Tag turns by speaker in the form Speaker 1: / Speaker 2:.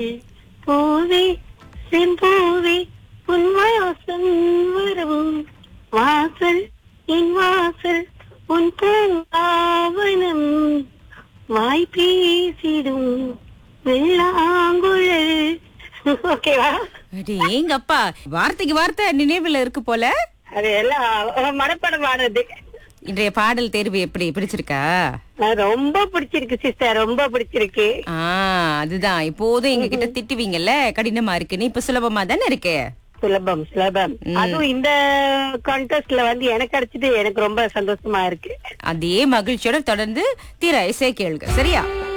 Speaker 1: பூவே செம்பூவே உன் வாசம் வரவும் வாசல் என் வாசல் உன் பூங்காவனம் வாய் பேசிடும் வெள்ளாங்குழல் ஓகேவா
Speaker 2: எங்கப்பா வார்த்தைக்கு வார்த்தை நினைவுல இருக்கு போல
Speaker 1: அது எல்லாம் மனப்படம் ஆனது
Speaker 2: இன்றைய பாடல் தேர்வு எப்படி பிடிச்சிருக்கா
Speaker 1: அது ரொம்ப பிடிச்சிருக்கு சிஸ்டர் ரொம்ப பிடிச்சிருக்கு
Speaker 2: ஆ அதுதான் இப்போதும் எங்க கிட்ட திட்டுவீங்கல்ல கடினமா இருக்குன்னு இப்ப சுலபமா தானே இருக்கு
Speaker 1: சுலபம் சுலபம் அதுவும் இந்த கான்டெஸ்ட்ல வந்து எனக்கு கிடைச்சது எனக்கு ரொம்ப சந்தோஷமா இருக்கு
Speaker 2: அதே மகிழ்ச்சியோட தொடர்ந்து தீர இசை கேளுங்க சரியா